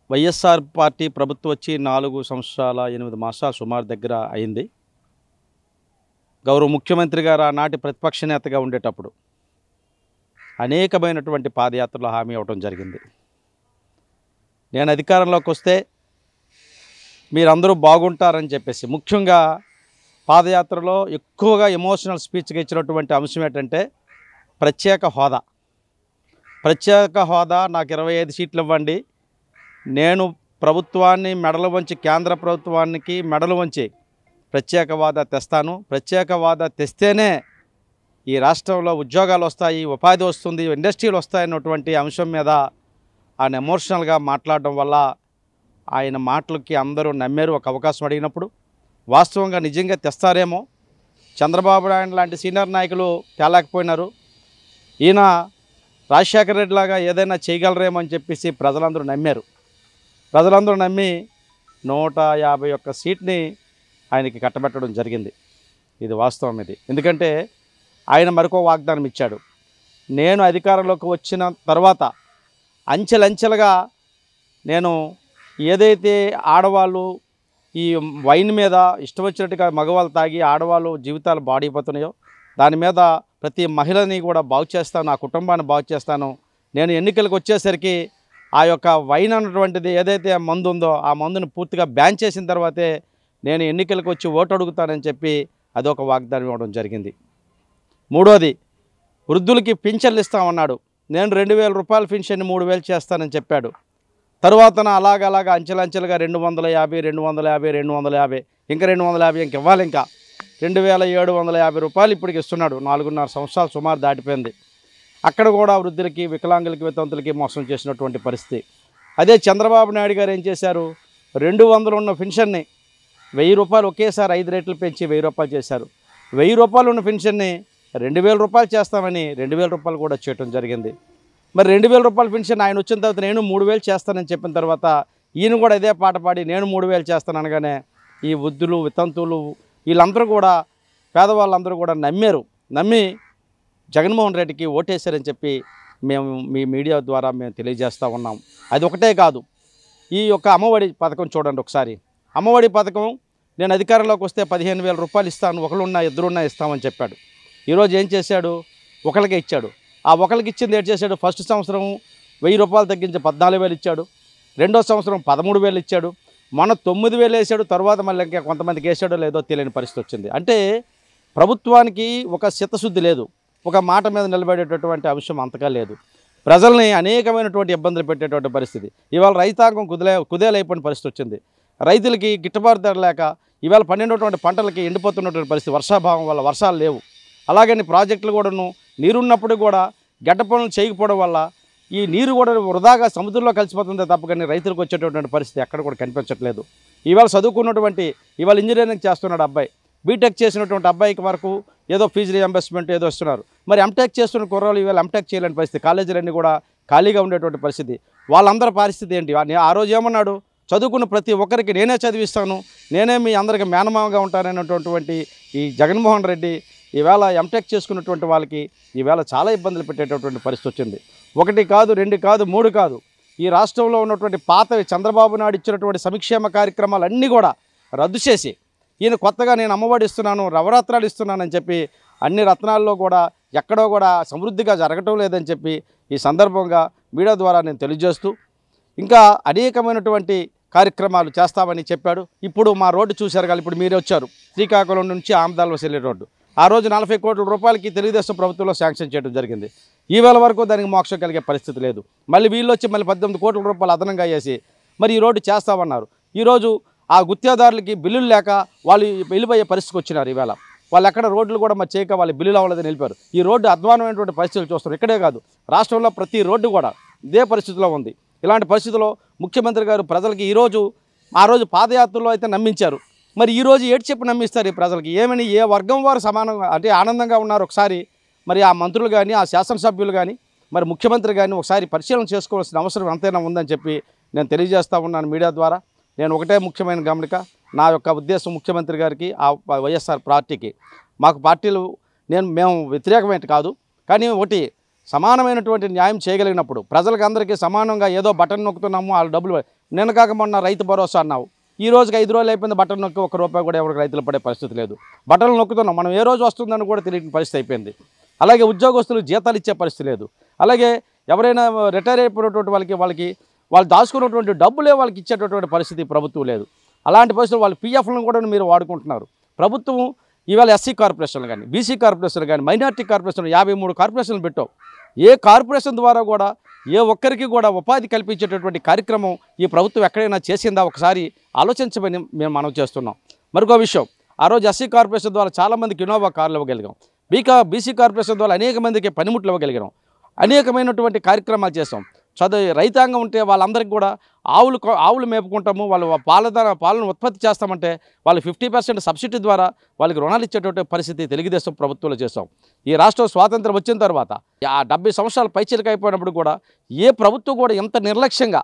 YSR party ప్రభుత్వం వచ్చి నాలుగు సంవత్సరాల ఎనిమిది మాసాలు సుమారు దగ్గర అయింది గౌరవ ముఖ్యమంత్రి గారు ఆనాటి ప్రతిపక్ష నేతగా ఉండేటప్పుడు అనేకమైనటువంటి పాదయాత్రలు హామీ ఇవ్వడం జరిగింది నేను అధికారంలోకి వస్తే మీరందరూ బాగుంటారని చెప్పేసి ముఖ్యంగా పాదయాత్రలో ఎక్కువగా ఎమోషనల్ స్పీచ్గా ఇచ్చినటువంటి అంశం ఏంటంటే ప్రత్యేక హోదా ప్రత్యేక హోదా నాకు ఇరవై ఐదు సీట్లు ఇవ్వండి నేను ప్రభుత్వాన్ని మెడలు వంచి కేంద్ర ప్రభుత్వానికి మెడలు వంచి ప్రత్యేక హోదా తెస్తాను ప్రత్యేక హోదా తెస్తేనే ఈ రాష్ట్రంలో ఉద్యోగాలు వస్తాయి ఉపాధి వస్తుంది ఇండస్ట్రీలు వస్తాయన్నటువంటి అంశం మీద ఆయన ఎమోషనల్గా మాట్లాడడం వల్ల ఆయన మాటలకి అందరూ నమ్మారు ఒక అవకాశం అడిగినప్పుడు వాస్తవంగా నిజంగా తెస్తారేమో చంద్రబాబు నాయుడు లాంటి సీనియర్ నాయకులు తేలేకపోయినారు ఈయన రాజశేఖర రెడ్డి లాగా ఏదైనా చేయగలరేమో అని చెప్పేసి ప్రజలందరూ నమ్మారు ప్రజలందరూ నమ్మి నూట యాభై ఒక్క సీట్ని ఆయనకి కట్టబెట్టడం జరిగింది ఇది వాస్తవం ఇది ఎందుకంటే ఆయన మరొక వాగ్దానం ఇచ్చాడు నేను అధికారంలోకి వచ్చిన తర్వాత అంచెలంచెలుగా నేను ఏదైతే ఆడవాళ్ళు ఈ వైన్ మీద ఇష్టం వచ్చినట్టుగా మగవాళ్ళు తాగి ఆడవాళ్ళు జీవితాలు బాడైపోతున్నాయో దాని మీద ప్రతి మహిళని కూడా బాగు చేస్తాను ఆ కుటుంబాన్ని బాగు చేస్తాను నేను ఎన్నికలకు వచ్చేసరికి ఆ యొక్క వైన్ అన్నటువంటిది ఏదైతే మందు ఉందో ఆ మందుని పూర్తిగా బ్యాన్ చేసిన తర్వాతే నేను ఎన్నికలకు వచ్చి ఓటు అడుగుతానని చెప్పి అదొక వాగ్దానం ఇవ్వడం జరిగింది మూడోది వృద్ధులకి పింఛన్లు ఇస్తామన్నాడు నేను రెండు వేల రూపాయల పింఛన్ని మూడు వేలు చేస్తానని చెప్పాడు తర్వాతన అలాగ అలాగ అంచెలంచెలుగా రెండు వందల యాభై రెండు వందల యాభై రెండు వందల యాభై ఇంకా రెండు వందల యాభై ఇంక ఇవ్వాలి ఇంకా రెండు వేల ఏడు వందల యాభై రూపాయలు ఇప్పటికి ఇస్తున్నాడు నాలుగున్నర సంవత్సరాలు సుమారు దాటిపోయింది అక్కడ కూడా వృద్ధులకి వికలాంగులకి వితంతులకి మోసం చేసినటువంటి పరిస్థితి అదే చంద్రబాబు నాయుడు గారు ఏం చేశారు రెండు వందలు ఉన్న పెన్షన్ని వెయ్యి రూపాయలు ఒకేసారి ఐదు రేట్లు పెంచి వెయ్యి రూపాయలు చేశారు వెయ్యి రూపాయలు ఉన్న పెన్షన్ని రెండు వేల రూపాయలు చేస్తామని రెండు వేల రూపాయలు కూడా చేయటం జరిగింది మరి రెండు వేల రూపాయల పెన్షన్ ఆయన వచ్చిన తర్వాత నేను మూడు వేలు చేస్తానని చెప్పిన తర్వాత ఈయన కూడా ఇదే పాట పాడి నేను మూడు వేలు చేస్తాను అనగానే ఈ వృద్ధులు వితంతువులు వీళ్ళందరూ కూడా పేదవాళ్ళందరూ కూడా నమ్మారు నమ్మి జగన్మోహన్ రెడ్డికి ఓటేశారని చెప్పి మేము మీ మీడియా ద్వారా మేము తెలియజేస్తూ ఉన్నాం అది ఒకటే కాదు ఈ యొక్క అమ్మఒడి పథకం చూడండి ఒకసారి అమ్మఒడి పథకం నేను అధికారంలోకి వస్తే పదిహేను వేల రూపాయలు ఇస్తాను ఒకళ్ళున్నా ఇద్దరున్నా ఇస్తామని చెప్పాడు ఈరోజు ఏం చేశాడు ఒకరికే ఇచ్చాడు ఆ ఒకరికి ఇచ్చింది ఏం చేశాడు ఫస్ట్ సంవత్సరం వెయ్యి రూపాయలు తగ్గించి పద్నాలుగు వేలు ఇచ్చాడు రెండో సంవత్సరం పదమూడు వేలు ఇచ్చాడు మొన్న తొమ్మిది వేలు వేసాడు తర్వాత మళ్ళీ ఇంకా కొంతమందికి వేసాడో లేదో తెలియని పరిస్థితి వచ్చింది అంటే ప్రభుత్వానికి ఒక చిత్తశుద్ధి లేదు ఒక మాట మీద నిలబడేటటువంటి అంశం అంతగా లేదు ప్రజల్ని అనేకమైనటువంటి ఇబ్బందులు పెట్టేటువంటి పరిస్థితి ఇవాళ రైతాంగం కుదిలే కుదేలైపోయిన పరిస్థితి వచ్చింది రైతులకి గిట్టుబాటు ధర లేక ఇవాళ పండినటువంటి పంటలకి ఎండిపోతున్నటువంటి పరిస్థితి వర్షాభావం వల్ల వర్షాలు లేవు అలాగని ప్రాజెక్టులు కూడాను నీరున్నప్పుడు కూడా గడ్డ పనులు చేయకపోవడం వల్ల ఈ నీరు కూడా వృధాగా సముద్రంలో కలిసిపోతుందే తప్ప కానీ రైతులకు వచ్చేటటువంటి పరిస్థితి ఎక్కడ కూడా కనిపించట్లేదు ఇవాళ చదువుకున్నటువంటి ఇవాళ ఇంజనీరింగ్ చేస్తున్నాడు అబ్బాయి బీటెక్ చేసినటువంటి అబ్బాయికి వరకు ఏదో ఫీజు రియంబర్స్మెంట్ ఏదో ఇస్తున్నారు మరి ఎంటెక్ చేస్తున్న కుర్రాలు ఇవాళ ఎంటెక్ చేయలేని పరిస్థితి కాలేజీలన్నీ కూడా ఖాళీగా ఉండేటువంటి పరిస్థితి వాళ్ళందరి పరిస్థితి ఏంటి వా- ఆ రోజు ఏమన్నాడు చదువుకున్న ప్రతి ఒక్కరికి నేనే చదివిస్తాను నేనే మీ అందరికి మేనమామగా ఉంటాననేటటువంటి ఈ జగన్మోహన్ రెడ్డి ఈవేళ ఎంటెక్ చేసుకున్నటువంటి వాళ్ళకి ఈవేళ చాలా ఇబ్బందులు పెట్టేటటువంటి పరిస్థితి వచ్చింది ఒకటి కాదు రెండు కాదు మూడు కాదు ఈ రాష్ట్రంలో ఉన్నటువంటి పాతవి చంద్రబాబు నాయుడు ఇచ్చినటువంటి సంక్షేమ కార్యక్రమాలన్నీ కూడా రద్దు చేసి ఈయన కొత్తగా నేను అమ్మఒడి ఇస్తున్నాను నవరాత్రాలు ఇస్తున్నానని చెప్పి అన్ని రత్నాల్లో కూడా ఎక్కడో కూడా సమృద్ధిగా జరగటం లేదని చెప్పి ఈ సందర్భంగా మీడియా ద్వారా నేను తెలియజేస్తూ ఇంకా అనేకమైనటువంటి కార్యక్రమాలు చేస్తామని చెప్పాడు ఇప్పుడు మా రోడ్డు చూశారు కానీ ఇప్పుడు మీరే వచ్చారు శ్రీకాకుళం నుంచి ఆమదాల వెళ్ళే రోడ్డు ఆ రోజు నలభై కోట్ల రూపాయలకి తెలుగుదేశం ప్రభుత్వంలో శాంక్షన్ చేయడం జరిగింది ఈవేళ వరకు దానికి మోక్షం కలిగే పరిస్థితి లేదు మళ్ళీ వీళ్ళు వచ్చి మళ్ళీ పద్దెనిమిది కోట్ల రూపాయలు అదనంగా వేసి మరి ఈ రోడ్డు చేస్తామన్నారు ఈరోజు ఆ గుత్తాదారులకి బిల్లులు లేక వాళ్ళు వెళ్ళిపోయే పరిస్థితికి వచ్చినారు ఈవేళ వాళ్ళు ఎక్కడ రోడ్లు కూడా మరి చేయక వాళ్ళు బిల్లులు అవ్వలేదని వెళ్ళిపోయారు ఈ రోడ్డు అధ్వానమైనటువంటి పరిస్థితులు చూస్తారు ఇక్కడే కాదు రాష్ట్రంలో ప్రతి రోడ్డు కూడా ఇదే పరిస్థితిలో ఉంది ఇలాంటి పరిస్థితుల్లో ముఖ్యమంత్రి గారు ప్రజలకి ఈరోజు ఆ రోజు పాదయాత్రలో అయితే నమ్మించారు మరి ఈరోజు ఏడు చెప్పి నమ్మిస్తారు ఈ ప్రజలకి ఏమని ఏ వర్గం వారు సమానంగా అంటే ఆనందంగా ఉన్నారు ఒకసారి మరి ఆ మంత్రులు కానీ ఆ శాసనసభ్యులు కానీ మరి ముఖ్యమంత్రి కానీ ఒకసారి పరిశీలన చేసుకోవాల్సిన అవసరం ఎంతైనా ఉందని చెప్పి నేను తెలియజేస్తా ఉన్నాను మీడియా ద్వారా నేను ఒకటే ముఖ్యమైన గమనిక నా యొక్క ఉద్దేశం ముఖ్యమంత్రి గారికి ఆ వైఎస్ఆర్ పార్టీకి మాకు పార్టీలు నేను మేము వ్యతిరేకమైన కాదు కానీ ఒకటి సమానమైనటువంటి న్యాయం చేయగలిగినప్పుడు ప్రజలకు అందరికీ సమానంగా ఏదో బటన్ నొక్కుతున్నాము వాళ్ళ డబ్బులు నిన్న కాక మొన్న రైతు భరోసా అన్నావు ఈ రోజుకి ఐదు రోజులు అయిపోయింది బట్టలు నొక్కి ఒక రూపాయి కూడా ఎవరికి రైతులు పడే పరిస్థితి లేదు బట్టలు నొక్కుతున్నాం మనం ఏ రోజు వస్తుందని కూడా తెలియని పరిస్థితి అయిపోయింది అలాగే ఉద్యోగస్తులు జీతాలు ఇచ్చే పరిస్థితి లేదు అలాగే ఎవరైనా రిటైర్ అయిపోయినటువంటి వాళ్ళకి వాళ్ళకి వాళ్ళు దాచుకున్నటువంటి డబ్బులే వాళ్ళకి ఇచ్చేటటువంటి పరిస్థితి ప్రభుత్వం లేదు అలాంటి పరిస్థితులు వాళ్ళు పీఎఫ్లను కూడా మీరు వాడుకుంటున్నారు ప్రభుత్వం ఇవాళ ఎస్సీ కార్పొరేషన్లు కానీ బీసీ కార్పొరేషన్లు కానీ మైనార్టీ కార్పొరేషన్లు యాభై మూడు కార్పొరేషన్లు పెట్టావు ఏ కార్పొరేషన్ ద్వారా కూడా ఏ ఒక్కరికి కూడా ఉపాధి కల్పించేటటువంటి కార్యక్రమం ఈ ప్రభుత్వం ఎక్కడైనా చేసిందా ఒకసారి ఆలోచించమని మేము మనం చేస్తున్నాం మరొక విషయం ఆ రోజు ఎస్సీ కార్పొరేషన్ ద్వారా చాలామందికి ఇన్నోవా కార్లు ఇవ్వగలిగాం బీకా బీసీ కార్పొరేషన్ ద్వారా అనేక మందికి పనిముట్లు ఇవ్వగలిగాం అనేకమైనటువంటి కార్యక్రమాలు చేస్తాం చదువు రైతాంగం ఉంటే వాళ్ళందరికీ కూడా ఆవులు కొ- ఆవులు మేపుకుంటాము వాళ్ళు పాల ధర పాలను ఉత్పత్తి చేస్తామంటే వాళ్ళు ఫిఫ్టీ పర్సెంట్ సబ్సిడీ ద్వారా వాళ్ళకి రుణాలు ఇచ్చేటువంటి పరిస్థితి తెలుగుదేశం ప్రభుత్వంలో చేస్తాం ఈ రాష్ట్రం స్వాతంత్రం వచ్చిన తర్వాత ఆ డెబ్బై సంవత్సరాలు పైచిలక అయిపోయినప్పుడు కూడా ఏ ప్రభుత్వం కూడా ఎంత నిర్లక్ష్యంగా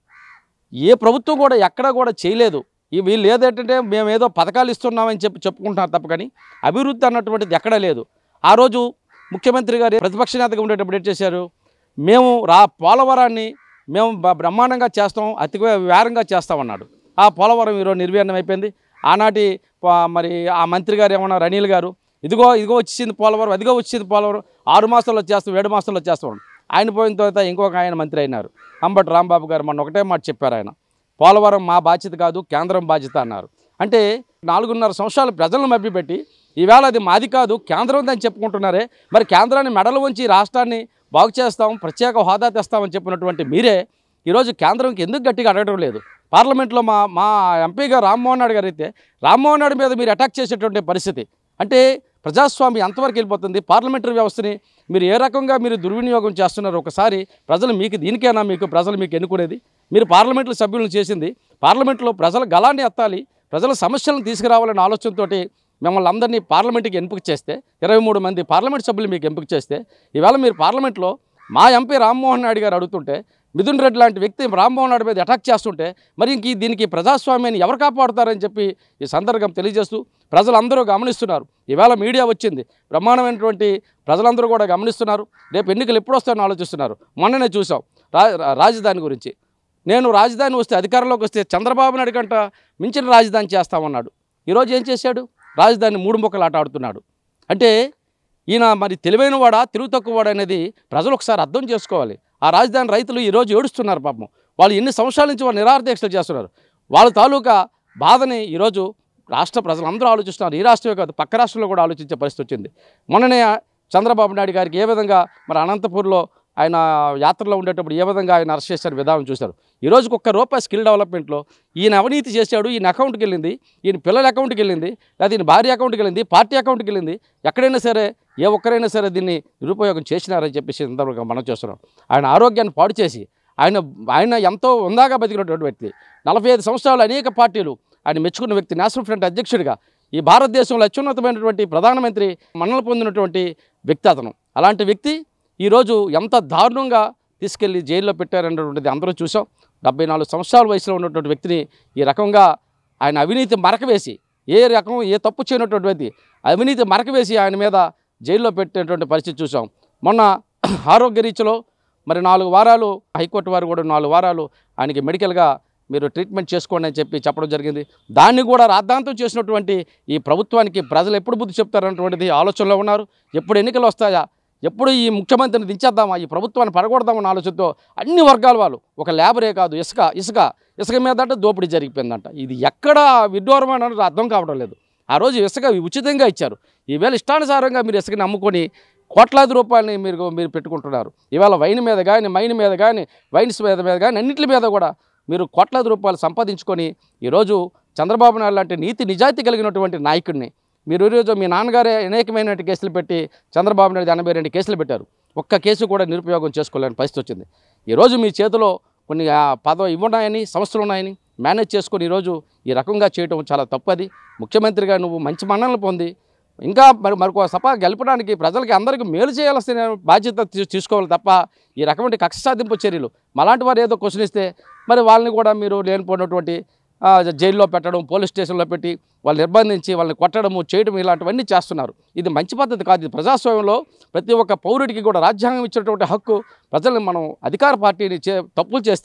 ఏ ప్రభుత్వం కూడా ఎక్కడా కూడా చేయలేదు ఈ వీళ్ళు ఏదేంటంటే మేము ఏదో పథకాలు ఇస్తున్నామని చెప్పి చెప్పుకుంటున్నారు తప్ప కానీ అభివృద్ధి అన్నటువంటిది ఎక్కడా లేదు ఆ రోజు ముఖ్యమంత్రి గారు ప్రతిపక్ష నేతగా ఉండేటప్పుడు ఏం చేశారు మేము రా పోలవరాన్ని మేము బ- బ్రహ్మాండంగా చేస్తాం అతి వేరంగా చేస్తామన్నాడు ఆ పోలవరం ఈరోజు నిర్వీర్ణం అయిపోయింది ఆనాటి ప- మరి ఆ మంత్రి గారు ఏమన్నారు అనిల్ గారు ఇదిగో ఇదిగో వచ్చింది పోలవరం అదిగో వచ్చింది పోలవరం ఆరు మాసాల్లో చేస్తాం ఏడు మాసాల్లో చేస్తాం ఆయన పోయిన తర్వాత ఇంకొక ఆయన మంత్రి అయినారు అంబటి రాంబాబు గారు మొన్న ఒకటే మాట చెప్పారు ఆయన పోలవరం మా బాధ్యత కాదు కేంద్రం బాధ్యత అన్నారు అంటే నాలుగున్నర సంవత్సరాలు ప్రజలను మభ్యపెట్టి ఈవేళ అది మాది కాదు కేంద్రం అని చెప్పుకుంటున్నారే మరి కేంద్రాన్ని మెడలు వంచి రాష్ట్రాన్ని బాగు చేస్తాం ప్రత్యేక హోదా తెస్తామని చెప్పినటువంటి మీరే ఈరోజు కేంద్రంకి ఎందుకు గట్టిగా అడగడం లేదు పార్లమెంట్లో మా మా ఎంపీగా రామ్మోహన్ నాయుడు గారు అయితే రామ్మోహన్ నాయుడు మీద మీరు అటాక్ చేసేటువంటి పరిస్థితి అంటే ప్రజాస్వామ్యం ఎంతవరకు వెళ్ళిపోతుంది పార్లమెంటరీ వ్యవస్థని మీరు ఏ రకంగా మీరు దుర్వినియోగం చేస్తున్నారు ఒకసారి ప్రజలు మీకు దీనికైనా మీకు ప్రజలు మీకు ఎన్నుకునేది మీరు పార్లమెంట్లో సభ్యులను చేసింది పార్లమెంట్లో ప్రజల గలాన్ని ఎత్తాలి ప్రజల సమస్యలను తీసుకురావాలనే ఆలోచనతోటి మిమ్మల్ని అందరినీ పార్లమెంట్కి ఎంపిక చేస్తే ఇరవై మూడు మంది పార్లమెంట్ సభ్యులు మీకు ఎంపిక చేస్తే ఈవేళ మీరు పార్లమెంట్లో మా ఎంపీ రామ్మోహన్ నాయుడు గారు అడుగుతుంటే మిథున్ రెడ్డి లాంటి వ్యక్తి రామ్మోహన్ నాయుడు మీద అటాక్ చేస్తుంటే మరి ఇంక ఈ- దీనికి ప్రజాస్వామ్యాన్ని ఎవరు కాపాడుతారని చెప్పి ఈ సందర్భం తెలియజేస్తూ ప్రజలందరూ గమనిస్తున్నారు ఈవేళ మీడియా వచ్చింది బ్రహ్మాండమైనటువంటి ప్రజలందరూ కూడా గమనిస్తున్నారు రేపు ఎన్నికలు ఎప్పుడు వస్తాయని ఆలోచిస్తున్నారు మొన్ననే చూసాం రా రా- రాజధాని గురించి నేను రాజధాని వస్తే అధికారంలోకి వస్తే చంద్రబాబు నాయుడు కంట మించిన రాజధాని చేస్తామన్నాడు ఈరోజు ఏం చేశాడు రాజధాని మూడు మొక్కలు ఆట ఆడుతున్నాడు అంటే ఈయన మరి తెలివైన వాడా తెలుగు తక్కువ వాడా అనేది ప్రజలు ఒకసారి అర్థం చేసుకోవాలి ఆ రాజధాని రైతులు ఈరోజు ఏడుస్తున్నారు పాపం వాళ్ళు ఎన్ని సంవత్సరాల నుంచి వాళ్ళు నిరార్థీక్షలు చేస్తున్నారు వాళ్ళ తాలూకా బాధని ఈరోజు రాష్ట్ర ప్రజలందరూ ఆలోచిస్తున్నారు ఈ రాష్ట్రమే కాదు పక్క రాష్ట్రంలో కూడా ఆలోచించే పరిస్థితి వచ్చింది మొన్ననే చంద్రబాబు నాయుడు గారికి ఏ విధంగా మరి అనంతపూర్లో ఆయన యాత్రలో ఉండేటప్పుడు ఏ విధంగా ఆయన అరెస్ట్ చేశారు విధానం చూశారు ఈ రోజుకి ఒక్క రూపాయి స్కిల్ డెవలప్మెంట్లో ఈయన అవినీతి చేశాడు ఈయన అకౌంట్కి వెళ్ళింది ఈయన పిల్లల అకౌంట్కి వెళ్ళింది లేదా ఈయన భార్య అకౌంట్కి వెళ్ళింది పార్టీ అకౌంట్కి వెళ్ళింది ఎక్కడైనా సరే ఏ ఒక్కరైనా సరే దీన్ని నిరుపయోగం చేసినారని చెప్పేసి సందర్భంగా మనం చేస్తున్నాం ఆయన ఆరోగ్యాన్ని పాడు చేసి ఆయన ఆయన ఎంతో ఉందాగా బతికినటువంటి వ్యక్తి నలభై ఐదు సంవత్సరాలు అనేక పార్టీలు ఆయన మెచ్చుకున్న వ్యక్తి నేషనల్ ఫ్రంట్ అధ్యక్షుడిగా ఈ భారతదేశంలో అత్యున్నతమైనటువంటి ప్రధానమంత్రి మన్నలు పొందినటువంటి వ్యక్తి అతను అలాంటి వ్యక్తి ఈరోజు ఎంత దారుణంగా తీసుకెళ్లి జైల్లో పెట్టారన్నటువంటిది అందరూ చూసాం డెబ్బై నాలుగు సంవత్సరాల వయసులో ఉన్నటువంటి వ్యక్తిని ఈ రకంగా ఆయన అవినీతి మరకవేసి ఏ రకం ఏ తప్పు చేయనటువంటి వ్యక్తి అవినీతి మరకవేసి ఆయన మీద జైల్లో పెట్టేటువంటి పరిస్థితి చూసాం మొన్న ఆరోగ్య రీతిలో మరి నాలుగు వారాలు హైకోర్టు వారు కూడా నాలుగు వారాలు ఆయనకి మెడికల్గా మీరు ట్రీట్మెంట్ చేసుకోండి అని చెప్పి చెప్పడం జరిగింది దాన్ని కూడా రాద్ధాంతం చేసినటువంటి ఈ ప్రభుత్వానికి ప్రజలు ఎప్పుడు బుద్ధి చెప్తారన్నటువంటిది ఆలోచనలో ఉన్నారు ఎప్పుడు ఎన్నికలు వస్తాయా ఎప్పుడు ఈ ముఖ్యమంత్రిని దించేద్దామా ఈ ప్రభుత్వాన్ని పడగొడదామన్న ఆలోచనతో అన్ని వర్గాల వాళ్ళు ఒక లేబరే కాదు ఇసుక ఇసుక ఇసుక మీద అంటే దోపిడీ జరిగిపోయిందంట ఇది ఎక్కడ విడ్డూరమైన అనేది అర్థం కావడం లేదు ఆ రోజు ఇసుక ఉచితంగా ఇచ్చారు ఈవేళ ఇష్టానుసారంగా మీరు ఇసుకని అమ్ముకొని కోట్లాది రూపాయలని మీరు మీరు పెట్టుకుంటున్నారు ఇవాళ వైన్ మీద కానీ మైన్ మీద కానీ వైన్స్ మీద మీద కానీ అన్నింటి మీద కూడా మీరు కోట్లాది రూపాయలు సంపాదించుకొని ఈరోజు చంద్రబాబు నాయుడు లాంటి నీతి నిజాయితీ కలిగినటువంటి నాయకుడిని మీరు ఈరోజు మీ నాన్నగారే అనేకమైన కేసులు పెట్టి చంద్రబాబు నాయుడు ఎనభై రెండు కేసులు పెట్టారు ఒక్క కేసు కూడా నిరుపయోగం చేసుకోలేని పరిస్థితి వచ్చింది ఈరోజు మీ చేతిలో కొన్ని ఆ, పదవి ఇవ్వన్నాయని సంస్థలు ఉన్నాయని మేనేజ్ చేసుకొని ఈరోజు ఈ రకంగా చేయడం చాలా తప్పది ముఖ్యమంత్రిగా నువ్వు మంచి మన్ననలు పొంది ఇంకా మరి మరొక సభ గెలపడానికి ప్రజలకి అందరికీ మేలు చేయాల్సిన బాధ్యత తీ- తీసుకోవాలి తప్ప ఈ రకమైన కక్ష సాధింపు చర్యలు మలాంటి వారు ఏదో క్వశ్చన్ ఇస్తే మరి వాళ్ళని కూడా మీరు లేనిపోయినటువంటి ఆ, జైల్లో పెట్టడం పోలీస్ స్టేషన్లో పెట్టి వాళ్ళు నిర్బంధించి వాళ్ళని కొట్టడము చేయడం ఇలాంటివన్నీ చేస్తున్నారు ఇది మంచి పద్ధతి కాదు ఇది ప్రజాస్వామ్యంలో ప్రతి ఒక్క పౌరుడికి కూడా రాజ్యాంగం ఇచ్చినటువంటి హక్కు ప్రజల్ని మనం అధికార పార్టీని చే తప్పులు చేస్తే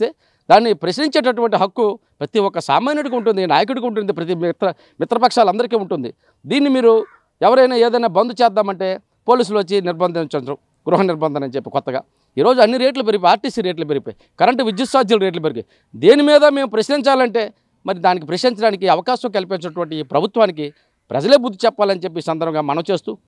దాన్ని ప్రశ్నించేటటువంటి హక్కు ప్రతి ఒక్క సామాన్యుడికి ఉంటుంది నాయకుడికి ఉంటుంది ప్రతి మిత్ర మిత్రపక్షాలందరికీ ఉంటుంది దీన్ని మీరు ఎవరైనా ఏదైనా బంద్ చేద్దామంటే పోలీసులు వచ్చి నిర్బంధించరు గృహ నిర్బంధన అని చెప్పి కొత్తగా ఈరోజు అన్ని రేట్లు పెరిగిపోయి ఆర్టీసీ రేట్లు పెరిగిపోయి కరెంటు విద్యుత్ ఛార్జీలు రేట్లు పెరిగాయి దేని మీద మేము ప్రశ్నించాలంటే మరి దానికి ప్రశ్నించడానికి అవకాశం కల్పించినటువంటి ఈ ప్రభుత్వానికి ప్రజలే బుద్ధి చెప్పాలని చెప్పి ఈ సందర్భంగా మనం చేస్తూ